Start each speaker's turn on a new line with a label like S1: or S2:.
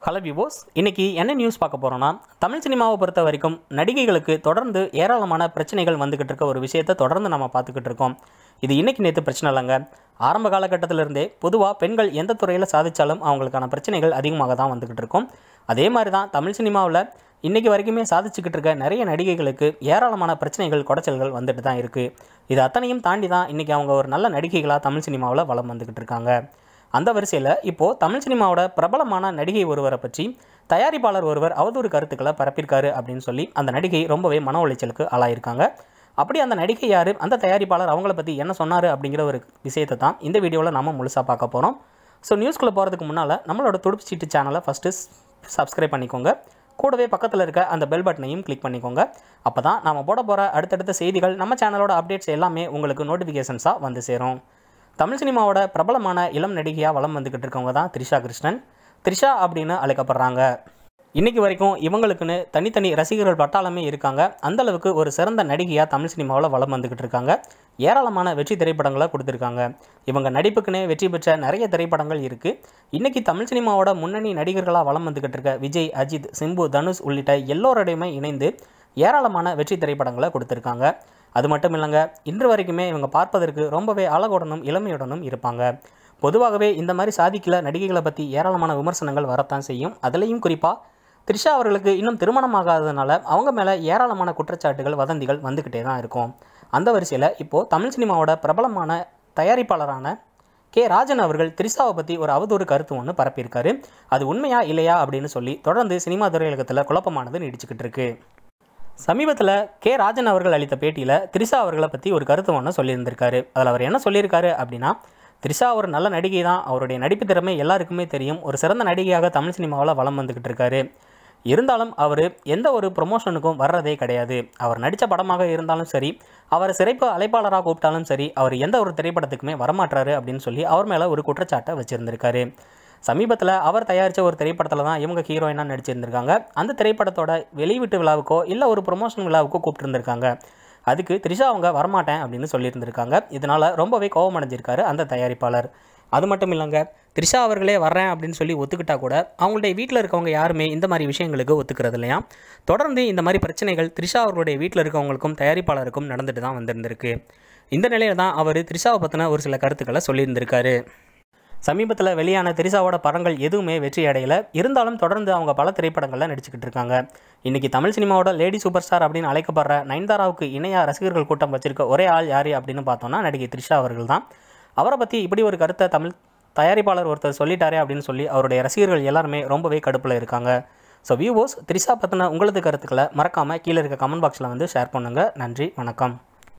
S1: hello விவோஸ் இன்னைக்கு என்ன news பார்க்க போகிறோன்னா தமிழ் சினிமாவை பொறுத்த வரைக்கும் நடிகைகளுக்கு தொடர்ந்து ஏராளமான பிரச்சனைகள் வந்துக்கிட்டு இருக்க ஒரு விஷயத்தை தொடர்ந்து நம்ம பார்த்துக்கிட்டு இருக்கோம் இது இன்னைக்கு நேற்று பிரச்சனை இல்லைங்க ஆரம்ப காலகட்டத்திலிருந்தே பொதுவாக பெண்கள் எந்த துறையில் சாதித்தாலும் அவங்களுக்கான பிரச்சனைகள் அதிகமாக தான் வந்துக்கிட்டு இருக்கும் அதே மாதிரி தான் தமிழ் சினிமாவில் இன்றைக்கி வரைக்குமே சாதிச்சுக்கிட்டு இருக்க நிறைய நடிகைகளுக்கு ஏராளமான பிரச்சனைகள் குடைச்சல்கள் வந்துட்டு தான் இருக்குது இது அத்தனையும் தாண்டி தான் இன்றைக்கி அவங்க ஒரு நல்ல நடிகைகளாக தமிழ் சினிமாவில் வலம் வந்துக்கிட்டு இருக்காங்க அந்த வரிசையில் இப்போது தமிழ் சினிமாவோட பிரபலமான நடிகை ஒருவரை பற்றி தயாரிப்பாளர் ஒருவர் அவதூறு கருத்துக்களை பரப்பியிருக்காரு அப்படின்னு சொல்லி அந்த நடிகை ரொம்பவே மன உளைச்சலுக்கு ஆளாயிருக்காங்க அப்படி அந்த நடிகை யார் அந்த தயாரிப்பாளர் அவங்கள பற்றி என்ன சொன்னார் அப்படிங்கிற ஒரு விஷயத்தை தான் இந்த வீடியோவில் நம்ம முழுசாக பார்க்க போகிறோம் ஸோ நியூஸ்குள்ளே போகிறதுக்கு முன்னால் நம்மளோட துடுப்பு சீட்டு சேனலை ஃபஸ்ட்டு சப்ஸ்கிரைப் பண்ணிக்கோங்க கூடவே பக்கத்தில் இருக்க அந்த பெல் பட்டனையும் கிளிக் பண்ணிக்கோங்க அப்போ தான் நம்ம போட போகிற அடுத்தடுத்த செய்திகள் நம்ம சேனலோட அப்டேட்ஸ் எல்லாமே உங்களுக்கு நோட்டிஃபிகேஷன்ஸாக வந்து சேரும் தமிழ் சினிமாவோட பிரபலமான இளம் நடிகையாக வலம் வந்துக்கிட்டு இருக்கவங்க தான் த்ரிஷா கிருஷ்ணன் த்ரிஷா அப்படின்னு அழைக்கப்படுறாங்க இன்னைக்கு வரைக்கும் இவங்களுக்குன்னு தனித்தனி ரசிகர்கள் பட்டாளமே இருக்காங்க அந்த அளவுக்கு ஒரு சிறந்த நடிகையாக தமிழ் சினிமாவில் வலம் வந்துக்கிட்டு இருக்காங்க ஏராளமான வெற்றி திரைப்படங்களை கொடுத்துருக்காங்க இவங்க நடிப்புக்குன்னே வெற்றி பெற்ற நிறைய திரைப்படங்கள் இருக்குது இன்றைக்கி தமிழ் சினிமாவோட முன்னணி நடிகர்களாக வலம் வந்துக்கிட்டு இருக்க விஜய் அஜித் சிம்பு தனுஷ் உள்ளிட்ட எல்லோரோடையுமே இணைந்து ஏராளமான வெற்றி திரைப்படங்களை கொடுத்துருக்காங்க அது மட்டும் இல்லைங்க இன்று வரைக்குமே இவங்க பார்ப்பதற்கு ரொம்பவே அழகுடனும் இளமையுடனும் இருப்பாங்க பொதுவாகவே இந்த மாதிரி சாதிக்கல நடிகைகளை பற்றி ஏராளமான விமர்சனங்கள் வரத்தான் செய்யும் அதுலேயும் குறிப்பாக த்ரிஷா அவர்களுக்கு இன்னும் திருமணம் ஆகாததுனால அவங்க மேலே ஏராளமான குற்றச்சாட்டுகள் வதந்திகள் வந்துக்கிட்டே தான் இருக்கும் அந்த வரிசையில் இப்போது தமிழ் சினிமாவோட பிரபலமான தயாரிப்பாளரான கே ராஜன் அவர்கள் த்ரிஷாவை பற்றி ஒரு அவதூறு கருத்து ஒன்று பரப்பியிருக்காரு அது உண்மையா இல்லையா அப்படின்னு சொல்லி தொடர்ந்து சினிமா திரையுலகத்தில் குழப்பமானது நீடிச்சுக்கிட்டு இருக்கு சமீபத்தில் கே ராஜன் அவர்கள் அளித்த பேட்டியில் த்ரிஷா அவர்களை பற்றி ஒரு கருத்து ஒன்று சொல்லியிருந்திருக்காரு அதில் அவர் என்ன சொல்லியிருக்காரு அப்படின்னா த்ரிஷா ஒரு நல்ல நடிகை தான் அவருடைய நடிப்பு திறமை எல்லாருக்குமே தெரியும் ஒரு சிறந்த நடிகையாக தமிழ் சினிமாவில் வலம் வந்துக்கிட்டு இருக்காரு இருந்தாலும் அவர் எந்த ஒரு ப்ரொமோஷனுக்கும் வர்றதே கிடையாது அவர் நடித்த படமாக இருந்தாலும் சரி அவர் சிறப்பு அழைப்பாளராக கூப்பிட்டாலும் சரி அவர் எந்த ஒரு திரைப்படத்துக்குமே வரமாட்டாரு அப்படின்னு சொல்லி அவர் மேலே ஒரு குற்றச்சாட்டை வச்சுருந்துருக்காரு சமீபத்தில் அவர் தயாரித்த ஒரு திரைப்படத்தில் தான் இவங்க ஹீரோயினாக நடிச்சிருந்திருக்காங்க அந்த திரைப்படத்தோட வெளியீட்டு விழாவுக்கோ இல்லை ஒரு ப்ரொமோஷன் விழாவுக்கோ கூப்பிட்டுருந்துருக்காங்க அதுக்கு த்ரிஷா அவங்க வரமாட்டேன் அப்படின்னு சொல்லியிருந்திருக்காங்க இதனால் ரொம்பவே கோபம் அடைஞ்சிருக்காரு அந்த தயாரிப்பாளர் அது மட்டும் இல்லைங்க த்ரிஷா அவர்களே வர்றேன் அப்படின்னு சொல்லி ஒத்துக்கிட்டா கூட அவங்களுடைய வீட்டில் இருக்கவங்க யாருமே இந்த மாதிரி விஷயங்களுக்கு ஒத்துக்கிறது இல்லையா தொடர்ந்து இந்த மாதிரி பிரச்சனைகள் த்ரிஷா அவர்களுடைய வீட்டில் இருக்கவங்களுக்கும் தயாரிப்பாளருக்கும் நடந்துட்டு தான் வந்திருந்திருக்கு இந்த நிலையில் தான் அவர் த்ரிஷாவை பற்றின ஒரு சில கருத்துக்களை சொல்லியிருந்திருக்காரு சமீபத்தில் வெளியான திரிசாவோட படங்கள் எதுவுமே வெற்றி அடையல இருந்தாலும் தொடர்ந்து அவங்க பல திரைப்படங்களில் நடிச்சுக்கிட்டு இருக்காங்க இன்றைக்கி தமிழ் சினிமாவோட லேடி சூப்பர் ஸ்டார் அப்படின்னு அழைக்கப்படுற நயன்தாராவுக்கு இணையாக ரசிகர்கள் கூட்டம் வச்சிருக்க ஒரே ஆள் யார் அப்படின்னு பார்த்தோம்னா நடிகை த்ரிஷா அவர்கள் தான் அவரை பற்றி இப்படி ஒரு கருத்தை தமிழ் தயாரிப்பாளர் ஒருத்தர் சொல்லிட்டாரே அப்படின்னு சொல்லி அவருடைய ரசிகர்கள் எல்லாருமே ரொம்பவே கடுப்பில் இருக்காங்க ஸோ வியூவோஸ் த்ரிஷா பற்றின உங்களது கருத்துக்களை மறக்காமல் கீழே இருக்க கமெண்ட் பாக்ஸில் வந்து ஷேர் பண்ணுங்கள் நன்றி வணக்கம்